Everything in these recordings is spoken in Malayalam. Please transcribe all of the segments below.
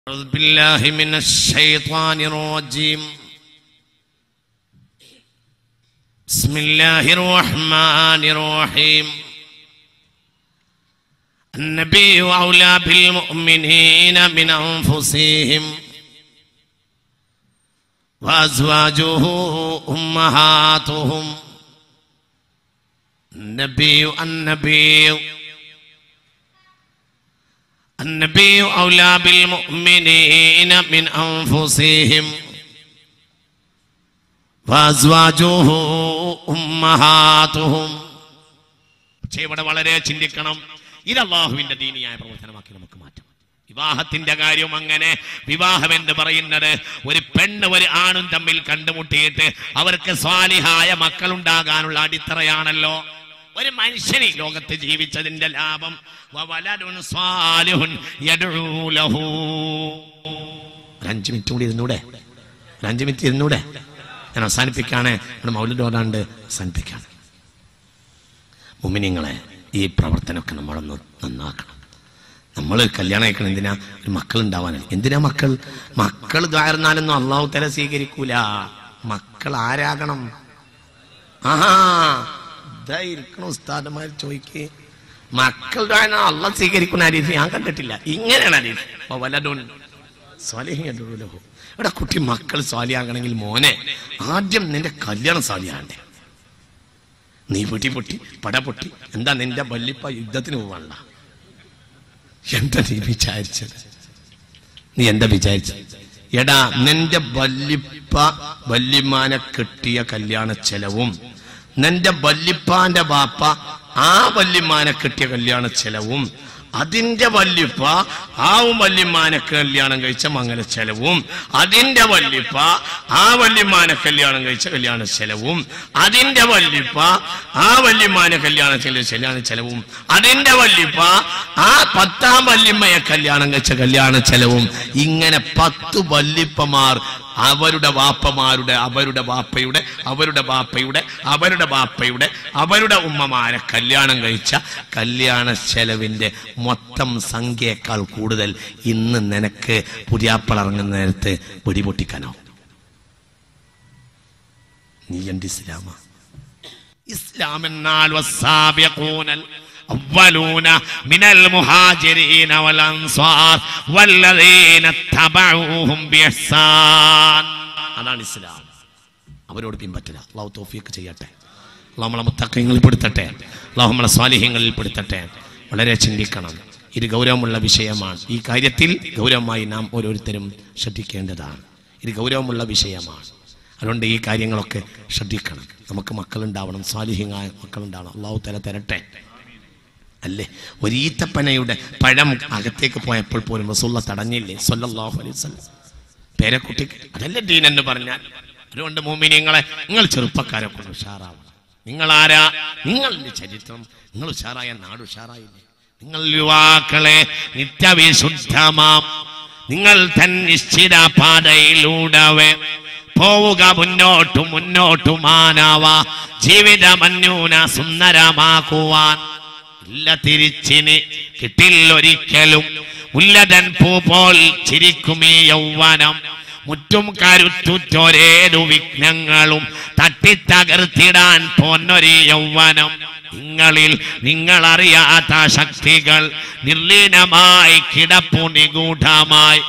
أعوذ بالله من الشيطان الرجيم بسم الله الرحمن الرحيم النبي أولى بالمؤمنين من أنفسهم وأزواجه أمهاتهم النبي النبي النبي أولى بالمؤمنين من أنفسهم وأزواجه أمهاتهم പക്ഷേ ഇവിടെ വളരെ ചിന്തിക്കണം ഇത് അള്ളാഹുവിന്റെ ദീനിയായ പ്രവർത്തനമാക്കി നമുക്ക് മാറ്റാം വിവാഹത്തിന്റെ കാര്യം അങ്ങനെ വിവാഹം എന്ന് പറയുന്നത് ഒരു പെണ്ണ് ഒരു ആണും തമ്മിൽ കണ്ടുമുട്ടിയിട്ട് അവർക്ക് സ്വാലിഹായ മക്കളുണ്ടാകാനുള്ള അടിത്തറയാണല്ലോ ഒരു മനുഷ്യന് ഈ ലോകത്ത് ജീവിച്ചതിന്റെ ലാഭം വവലദുൻ സ്വാലിഹുൻ യദ്ഉ ലഹു. ഒരു അഞ്ച് മിനിറ്റ് കൂടി ഇരുന്നൂടെ ഒരു അഞ്ച് മിനിറ്റ് ഇരുന്നൂടെ ഞാൻ അവസാനിപ്പിക്കാണ് ഇവിടെ മൗലിഡ് ഓടാണ്ട് അവസാനിപ്പിക്കാണ് മുമിനിങ്ങളെ ഈ പ്രവർത്തനമൊക്കെ നമ്മളൊന്ന് നന്നാക്കണം നമ്മൾ കല്യാണം കഴിക്കണം എന്തിനാ ഒരു മക്കൾ ഉണ്ടാവാനാണ് എന്തിനാ മക്കൾ മക്കൾ ദ്വാരുന്നാലൊന്നും അള്ളാഹു തല സ്വീകരിക്കൂല മക്കൾ ആരാകണം ആഹാ ഇതാ ഇരിക്കണ ഉസ്താദന്മാർ ചോദിക്കേ മക്കളുടെ അള്ള സ്വീകരിക്കുന്ന അരീഫ് ഞാൻ കണ്ടിട്ടില്ല ഇങ്ങനെയാണ് അരീഫ് വലതുൺ സ്വാലിഹിലോ ഇവിടെ കുട്ടി മക്കൾ സ്വാലിയാകണമെങ്കിൽ മോനെ ആദ്യം നിന്റെ കല്യാണം സ്വാലിയാണ്ടേ നീ പൊട്ടി പൊട്ടി പട പൊട്ടി എന്താ നിന്റെ വല്ലിപ്പ യുദ്ധത്തിന് പോവാനുള്ള എന്താ നീ വിചാരിച്ചത് നീ എന്താ വിചാരിച്ചത് എടാ നിന്റെ വല്ലിപ്പ വല്യമാനെ കെട്ടിയ കല്യാണ ചെലവും നിന്റെ വല്ലിപ്പാന്റെ ബാപ്പ ആ വല്യമാനെ കെട്ടിയ കല്യാണ ചെലവും അതിന്റെ വല്യപ്പ ആ വല്യമാനെ കല്യാണം കഴിച്ച മംഗല ചെലവും അതിന്റെ വല്യപ്പ ആ വല്യമാനെ കല്യാണം കഴിച്ച കല്യാണ ചെലവും അതിന്റെ വല്യപ്പ ആ വല്യമാനെ കല്യാണം ചെയ്ത കല്യാണ ചെലവും അതിന്റെ വല്യപ്പ ആ പത്താം വല്യമ്മയെ കല്യാണം കഴിച്ച കല്യാണ ചെലവും ഇങ്ങനെ പത്ത് വല്യപ്പമാർ അവരുടെ വാപ്പമാരുടെ അവരുടെ വാപ്പയുടെ അവരുടെ വാപ്പയുടെ അവരുടെ വാപ്പയുടെ അവരുടെ ഉമ്മമാരെ കല്യാണം കഴിച്ച കല്യാണ ചെലവിന്റെ മൊത്തം സംഖ്യയേക്കാൾ കൂടുതൽ ഇന്ന് നിനക്ക് പുതിയാപ്പൾ ഇറങ്ങുന്ന നേരത്ത് വെടിപൊട്ടിക്കാനാവും നീ എന്ത് ഇസ്ലാമ ഇസ്ലാം എന്നാൽ വസ്സാബിഖൂനൽ أولون من المهاجرين والأنصار والذين اتبعوهم بإحسان അതാണ് ഇസ്ലാം അവരോട് പിൻപറ്റില്ല അള്ളാഹു തോഫിയൊക്കെ ചെയ്യട്ടെ അള്ളാഹു നമ്മളെ മുത്തക്കങ്ങളിൽ പെടുത്തട്ടെ അള്ളാഹു നമ്മളെ സ്വാലിഹ്യങ്ങളിൽ പെടുത്തട്ടെ വളരെ ചിന്തിക്കണം ഇത് ഗൗരവമുള്ള വിഷയമാണ് ഈ കാര്യത്തിൽ ഗൗരവമായി നാം ഓരോരുത്തരും ശ്രദ്ധിക്കേണ്ടതാണ് ഇത് ഗൗരവമുള്ള വിഷയമാണ് അതുകൊണ്ട് ഈ കാര്യങ്ങളൊക്കെ ശ്രദ്ധിക്കണം നമുക്ക് മക്കളുണ്ടാവണം സ്വാലിഹ്യമായ മക്കളുണ്ടാവണം അള്ളാഹു തല തരട്ടെ അല്ലേ ഒരു ഈത്തപ്പനയുടെ പഴം അകത്തേക്ക് പോയപ്പോൾ പോലും റസൂള്ള തടഞ്ഞില്ലേ സല്ലല്ലാഹു അലൈഹി വസല്ലം പേരക്കുട്ടിക്ക് അതല്ലേ ദീൻ എന്ന് പറഞ്ഞാൽ അതുകൊണ്ട് മോമിനിയങ്ങളെ നിങ്ങൾ ചെറുപ്പക്കാരെ കൊണ്ട് ഉഷാറാവണം നിങ്ങൾ ആരാ നിങ്ങളുടെ ചരിത്രം നിങ്ങൾ ഉഷാറായ നാട് ഉഷാറായില്ലേ നിങ്ങൾ യുവാക്കളെ നിത്യവിശുദ്ധമാം നിങ്ങൾ തൻ നിശ്ചിത പാതയിലൂടവേ പോവുക മുന്നോട്ടു മുന്നോട്ടു മാനവ ജീവിതമന്യൂന സുന്ദരമാക്കുവാൻ ഇല്ല തിരിച്ചിന് കിട്ടില്ലൊരിക്കലും ഉല്ലതൻ പൂ പോൽ ചിരിക്കുമീ യൗവനം മുറ്റും കരുത്തുറ്റൊരേതു വിഘ്നങ്ങളും തട്ടിത്തകർത്തിടാൻ പോന്നൊരു യൗവനം നിങ്ങളിൽ നിങ്ങളറിയാത്ത ശക്തികൾ നിർലീനമായി കിടപ്പു നിഗൂഢമായി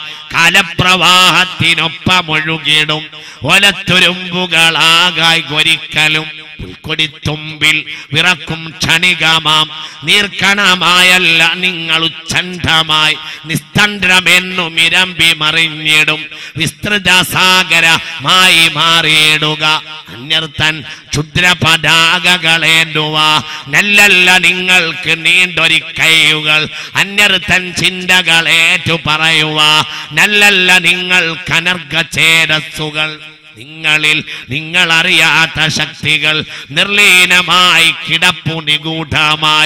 കാലപ്രവാഹത്തിനൊപ്പമൊഴുകിടും ഒലത്തുരുമ്പുകളാകായി ഒരിക്കലും പുൽക്കൊടിത്തുമ്പിൽ വിറക്കും ക്ഷണികമാം നീർക്കണമായല്ല നിങ്ങൾ ഉച്ഛണ്ഡമായി നിസ്തണ്ഡമെന്നു മിരമ്പി മറിഞ്ഞിടും വിസ്തൃത സാഗരമായി മാറിയിടുക അന്യർത്തൻ ക്ഷുദ്ര പതാകകളേണ്ടുവ നല്ലല്ല നിങ്ങൾക്ക് നീണ്ടൊരു കൈയുകൾ അന്യർത്തൻ ചിന്തകളേറ്റു പറയുക നല്ലല്ല നിങ്ങൾ കനർഗ ചേരസ്സുകൾ നിങ്ങളിൽ നിങ്ങൾ അറിയാത്ത ശക്തികൾ നിർലീനമായി കിടപ്പു നിഗൂഢമായി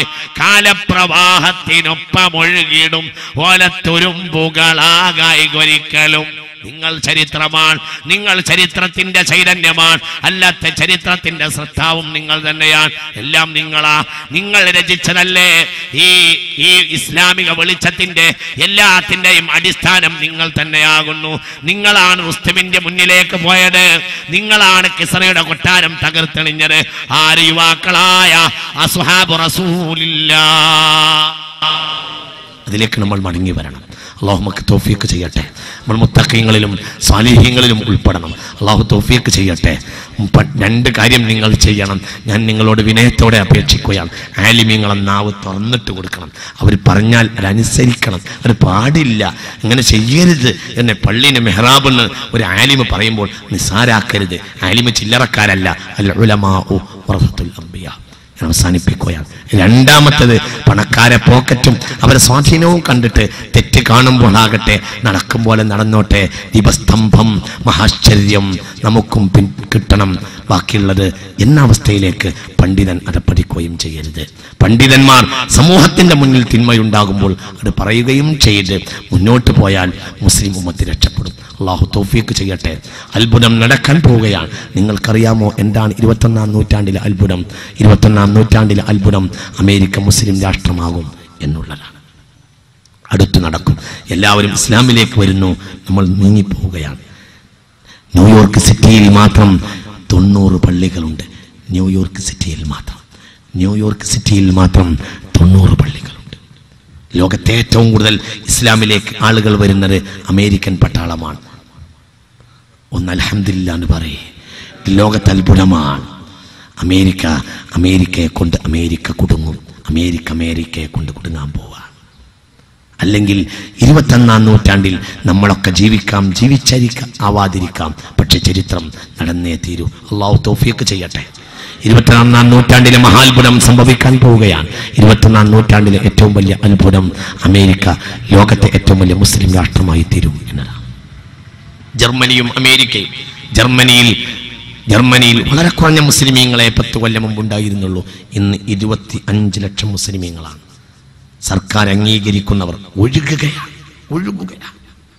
കാലപ്രവാഹത്തിനൊപ്പമൊഴുകിടും ഓലത്തുരുമ്പുകളാകായി ഒരിക്കലും നിങ്ങൾ ചരിത്രമാണ് നിങ്ങൾ ചരിത്രത്തിന്റെ ചൈതന്യമാണ് അല്ലാത്ത ചരിത്രത്തിന്റെ ശ്രദ്ധാവും നിങ്ങൾ തന്നെയാണ് എല്ലാം നിങ്ങളാ നിങ്ങൾ രചിച്ചതല്ലേ ഈ ഈ ഇസ്ലാമിക വെളിച്ചത്തിന്റെ എല്ലാത്തിന്റെയും അടിസ്ഥാനം നിങ്ങൾ തന്നെയാകുന്നു നിങ്ങളാണ് മുസ്ലിമിന്റെ മുന്നിലേക്ക് പോയത് നിങ്ങളാണ് കിസറയുടെ കൊട്ടാരം തകർത്തെളിഞ്ഞത് ആര് യുവാക്കളായ അസുഹാബ് റസൂലില്ലാ അതിലേക്ക് നമ്മൾ മടങ്ങി വരണം അള്ളാഹു നമുക്ക് തോഫിയൊക്കെ ചെയ്യട്ടെ നമ്മൾ മുത്തക്കയങ്ങളിലും സാലിഹ്യങ്ങളിലും ഉൾപ്പെടണം അള്ളാഹു തോഫിയൊക്കെ ചെയ്യട്ടെ പ- രണ്ട് കാര്യം നിങ്ങൾ ചെയ്യണം ഞാൻ നിങ്ങളോട് വിനയത്തോടെ അപേക്ഷിക്കുകയാണ് ആലിമ്യങ്ങളെ നാവ് തുറന്നിട്ട് കൊടുക്കണം അവർ പറഞ്ഞാൽ അതനുസരിക്കണം അത് പാടില്ല അങ്ങനെ ചെയ്യരുത് എന്നെ പള്ളീനെ മെഹ്റാബെന്ന് ഒരു ആലിമ് പറയുമ്പോൾ നിസാരാക്കരുത് ആലിമ് ചില്ലറക്കാരല്ല അൽ ഉലമാ വറഹത്തുൽ അംബിയ ഞാൻ അവസാനിപ്പിക്കുകയാണ് രണ്ടാമത്തത് പണക്കാരെ പോക്കറ്റും അവരെ സ്വാധീനവും കണ്ടിട്ട് തെറ്റ് കാണുമ്പോൾ ആകട്ടെ നടക്കും പോലെ നടന്നോട്ടെ ദീപസ്തംഭം മഹാശ്ചര്യം നമുക്കും പിൻ കിട്ടണം ബാക്കിയുള്ളത് എന്ന അവസ്ഥയിലേക്ക് പണ്ഡിതൻ അത് പഠിക്കുകയും ചെയ്യരുത് പണ്ഡിതന്മാർ സമൂഹത്തിന്റെ മുന്നിൽ തിന്മയുണ്ടാകുമ്പോൾ അത് പറയുകയും ചെയ്ത് മുന്നോട്ട് പോയാൽ മുസ്ലിം ഉമ്മത്ത് രക്ഷപ്പെടും അള്ളാഹു തൗഫീക്ക് ചെയ്യട്ടെ അത്ഭുതം നടക്കാൻ പോവുകയാണ് നിങ്ങൾക്കറിയാമോ എന്താണ് ഇരുപത്തൊന്നാം നൂറ്റാണ്ടിലെ അത്ഭുതം ഇരുപത്തൊന്നാം നൂറ്റാണ്ടിലെ അത്ഭുതം അമേരിക്ക മുസ്ലിം രാഷ്ട്രമാകും എന്നുള്ളതാണ് അടുത്ത് നടക്കും എല്ലാവരും ഇസ്ലാമിലേക്ക് വരുന്നു നമ്മൾ നീങ്ങിപ്പോവുകയാണ് ന്യൂയോർക്ക് സിറ്റിയിൽ മാത്രം തൊണ്ണൂറ് പള്ളികളുണ്ട് ന്യൂയോർക്ക് സിറ്റിയിൽ മാത്രം ന്യൂയോർക്ക് സിറ്റിയിൽ മാത്രം തൊണ്ണൂറ് പള്ളികളുണ്ട് ലോകത്തെ ഏറ്റവും കൂടുതൽ ഇസ്ലാമിലേക്ക് ആളുകൾ വരുന്നത് അമേരിക്കൻ പട്ടാളമാണ് ഒന്ന് അൽഹംദില്ല എന്ന് പറയേ ലോകത്ത് അത്ഭുതമാണ് അമേരിക്ക അമേരിക്കയെ കൊണ്ട് അമേരിക്ക കുടുങ്ങും അമേരിക്ക അമേരിക്കയെ കൊണ്ട് കുടുങ്ങാൻ പോവാ അല്ലെങ്കിൽ ഇരുപത്തൊന്നാം നൂറ്റാണ്ടിൽ നമ്മളൊക്കെ ജീവിക്കാം ജീവിച്ചരിക്കാം ആവാതിരിക്കാം പക്ഷെ ചരിത്രം നടന്നേ തീരൂ അള്ളാഹു തോഫിയൊക്കെ ചെയ്യട്ടെ ഇരുപത്തിയൊന്നാം നൂറ്റാണ്ടിലെ മഹാത്ഭുതം സംഭവിക്കാൻ പോവുകയാണ് ഇരുപത്തൊന്നാം നൂറ്റാണ്ടിലെ ഏറ്റവും വലിയ അത്ഭുതം അമേരിക്ക ലോകത്തെ ഏറ്റവും വലിയ മുസ്ലിം രാഷ്ട്രമായി തീരും എന്നതാണ് ജർമ്മനിയും അമേരിക്കയും ജർമ്മനിയിൽ ജർമ്മനിയിൽ വളരെ കുറഞ്ഞ മുസ്ലിമീങ്ങളെ പത്ത് കൊല്ലം മുമ്പ് ഉണ്ടായിരുന്നുള്ളൂ ഇന്ന് ഇരുപത്തി അഞ്ച് ലക്ഷം മുസ്ലിമീങ്ങളാണ് സർക്കാർ അംഗീകരിക്കുന്നവർ ഒഴുകുകയാണ് ഒഴുകുകയാണ്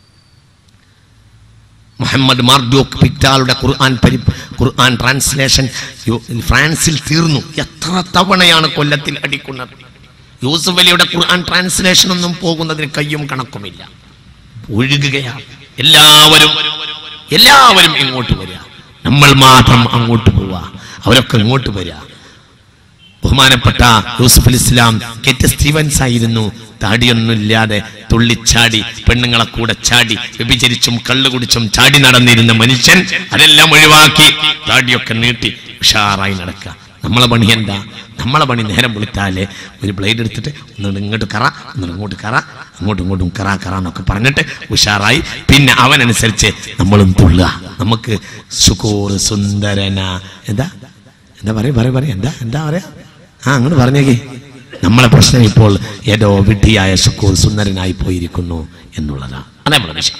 മുഹമ്മദ് മാർഡോക്ക് പിറ്റാളുടെ ഖുർആൻ പരി ഖുർആൻ ട്രാൻസ്ലേഷൻ യു- ഫ്രാൻസിൽ തീർന്നു എത്ര തവണയാണ് കൊല്ലത്തിൽ അടിക്കുന്നത് യൂസുഫ് അലിയുടെ ഖുർആൻ ട്രാൻസ്ലേഷൻ ഒന്നും പോകുന്നതിന് കയ്യും കണക്കുമില്ല ഒഴുകുകയാണ് എല്ലാവരും എല്ലാവരും ഇങ്ങോട്ട് വരിക നമ്മൾ മാത്രം അങ്ങോട്ട് പോവുക അവരൊക്കെ ഇങ്ങോട്ട് വരിക ബഹുമാനപ്പെട്ട Yusuf Ali Islam Cat Stevens ആയിരുന്നു താടിയൊന്നുമില്ലാതെ തുള്ളിച്ചാടി പെണ്ണുങ്ങളെ കൂടെ ചാടി വ്യഭിചരിച്ചും കള്ളു കുടിച്ചും ചാടി നടന്നിരുന്ന മനുഷ്യൻ അതെല്ലാം ഒഴിവാക്കി താടിയൊക്കെ നീട്ടി ഉഷാറായി നടക്കുക നമ്മളെ പണി എന്താ നമ്മളെ പണി നേരം വിളിച്ചാല് ഒരു ബ്ലേഡ് എടുത്തിട്ട് ഒന്നുകൊണ്ട് ഇങ്ങോട്ട് കറ ഒന്നുകൊണ്ട് ഇങ്ങോട്ട് കറ അങ്ങോട്ടും ഇങ്ങോട്ടും കറ കറ എന്നൊക്കെ പറഞ്ഞിട്ട് ഉഷാറായി പിന്നെ അവനനുസരിച്ച് നമ്മളും തുള്ളുക നമുക്ക് സുഖൂർ സുന്ദരന എന്താ എന്താ പറയാ പറയാ പറയാ എന്താ എന്താ പറയാ ആ അങ്ങോട്ട് പറഞ്ഞേക്കേ നമ്മളെ പ്രശ്നം ഇപ്പോൾ ഏതോ വിഡ്ഢിയായ സുക്കൂർ സുന്ദരനായി പോയിരിക്കുന്നു എന്നുള്ളതാണ് അതെ നമ്മളെ വിഷയം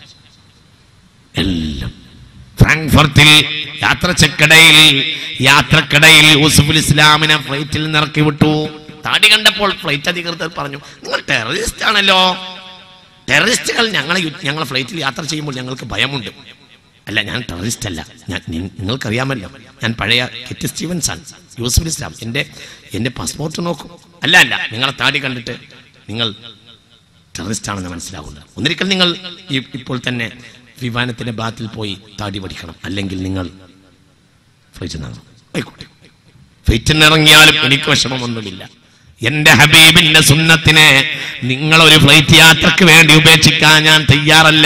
എല്ലാം ഫ്രാങ്ക്ഫർട്ടിൽ യാത്രച്ചക്കടയിൽ യാത്രക്കടയിൽ യൂസുഫുൽ ഇസ്ലാമിനെ ഫ്ലൈറ്റിൽ നിറക്കി വിട്ടു താടി കണ്ടപ്പോൾ ഫ്ലൈറ്റ് അധികൃതർ പറഞ്ഞു നിങ്ങൾ ടെററിസ്റ്റ് ആണല്ലോ ടെററിസ്റ്റുകൾ ഞങ്ങളെ യു- ഞങ്ങളെ ഫ്ലൈറ്റിൽ യാത്ര ചെയ്യുമ്പോൾ ഞങ്ങൾക്ക് ഭയമുണ്ട് അല്ല ഞാൻ ടെററിസ്റ്റ് അല്ല ഞാൻ നി- നിങ്ങൾക്കറിയാമല്ലോ ഞാൻ പഴയ കെറ്റ് സ്റ്റീവൻസ് ആണ് യൂസുഫ് ഇസ്ലാം എൻ്റെ എൻ്റെ പാസ്പോർട്ട് നോക്കും അല്ല അല്ല നിങ്ങളെ താടി കണ്ടിട്ട് നിങ്ങൾ ടെററിസ്റ്റ് ആണെന്ന് മനസ്സിലാകുന്നത് ഒന്നിരിക്കൽ നിങ്ങൾ ഈ- ഇപ്പോൾ തന്നെ വിമാനത്തിന്റെ ബാത്തിൽ പോയി താടി പഠിക്കണം അല്ലെങ്കിൽ നിങ്ങൾ ഫ്ലൈറ്റിൽ നിറങ്ങും ആയിക്കോട്ടെ ഫ്ലൈറ്റിൽ നിറങ്ങിയാലും എനിക്ക് വിഷമമൊന്നുമില്ല എന്റെ ഹബീബിന്റെ സുന്നത്തിനെ നിങ്ങൾ ഒരു ഫ്ലൈറ്റ് യാത്രക്ക് വേണ്ടി ഉപേക്ഷിക്കാൻ ഞാൻ തയ്യാറല്ല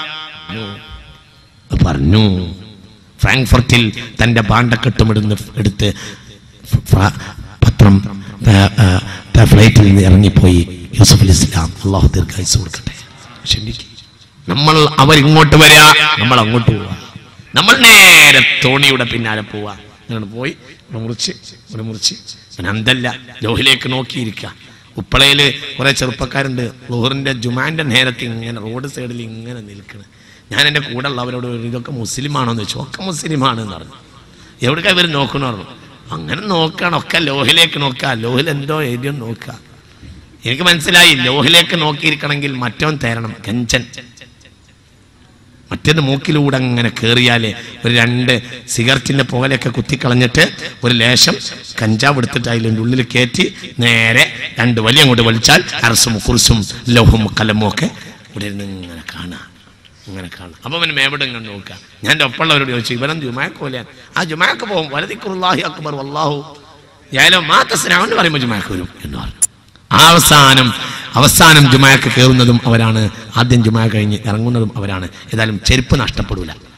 പറഞ്ഞു ഫ്രാങ്ക്ഫർട്ടിൽ തന്റെ പാണ്ടക്കെട്ടുമിടുന്ന് എടുത്ത് ഫ്ര- പത്രം ആ, ആ, ത- ഫ്ലൈറ്റിൽ നിന്ന് ഇറങ്ങിപ്പോയി യൂസഫ് അലി ഇസ്ലാം അള്ളാഹു ദീർഘായുസ് കൊടുക്കട്ടെ ക്ഷമിക്കും നമ്മൾ അവർ ഇങ്ങോട്ട് വരിക നമ്മൾ അങ്ങോട്ട് പോവാ നമ്മൾ നേരെ തോണിയുടെ പിന്നാലെ പോവാ ഇങ്ങനെ പോയി ഇവിടെ മുറിച്ച് ഇവിടെ മുറിച്ച് പിന്നെ അന്തല്ല ലോഹിലേക്ക് നോക്കിയിരിക്കുക ഉപ്പളയില് കുറെ ചെറുപ്പക്കാരുണ്ട് ലോഹറിന്റെ ജുമാന്റെ നേരത്തെ ഇങ്ങനെ റോഡ് സൈഡിൽ ഇങ്ങനെ നിൽക്കണം ഞാൻ എൻ്റെ കൂടെ ഉള്ളവരോട് പറഞ്ഞു, ഇതൊക്കെ മുസ്ലിമാണോ എന്ന് ചോദിച്ചു ഒക്കെ മുസ്ലിമാണ് എന്ന് പറഞ്ഞു എവിടേക്കാ ഇവർ നോക്കണു പറഞ്ഞു അങ്ങനെ നോക്കണം ഒക്കെ ലോഹിലേക്ക് നോക്കുക ലോഹിൽ എന്തോ എഴുതിയോ നോക്കുക എനിക്ക് മനസ്സിലായി ലോഹിലേക്ക് നോക്കിയിരിക്കണമെങ്കിൽ മറ്റവൻ തേരണം കഞ്ചൻ മറ്റേത് മൂക്കിലൂടെ അങ്ങനെ കയറിയാൽ ഒരു രണ്ട് സിഗരറ്റിന്റെ പുകലൊക്കെ കുത്തിക്കളഞ്ഞിട്ട് ഒരു ലേശം കഞ്ചാവ് എടുത്തിട്ട് അതിൻ്റെ ഉള്ളിൽ കയറ്റി നേരെ രണ്ട് വലിയ അങ്ങോട്ട് വലിച്ചാൽ അറസും കുറിസും ലഹും കലമും ഒക്കെ ഇവിടെ ഇരുന്ന് ഇങ്ങനെ കാണാം ഇങ്ങനെ കാണാം അപ്പൊ അവൻ മേവിടെ ഇങ്ങനെ നോക്കുക ഞാൻ എൻ്റെ ഒപ്പമുള്ളവരോട് ചോദിച്ചു ഇവനും ജുമാക്ക് പോലെയാണ് ആ ജുമാക്ക് പോകും വലതിക്കുറുല്ലാഹി അക്ബർ വല്ലാഹു ഞാനോ മാത്തസ്നാവെന്ന് പറയുമ്പോൾ ജുമാക്ക് വരും എന്ന് പറഞ്ഞു അവസാനം അവസാനം ജുമാക്ക് കയറുന്നതും അവരാണ് ആദ്യം ജുമാ കഴിഞ്ഞ് ഇറങ്ങുന്നതും അവരാണ് ഏതായാലും ചെരുപ്പ് നഷ്ടപ്പെടൂല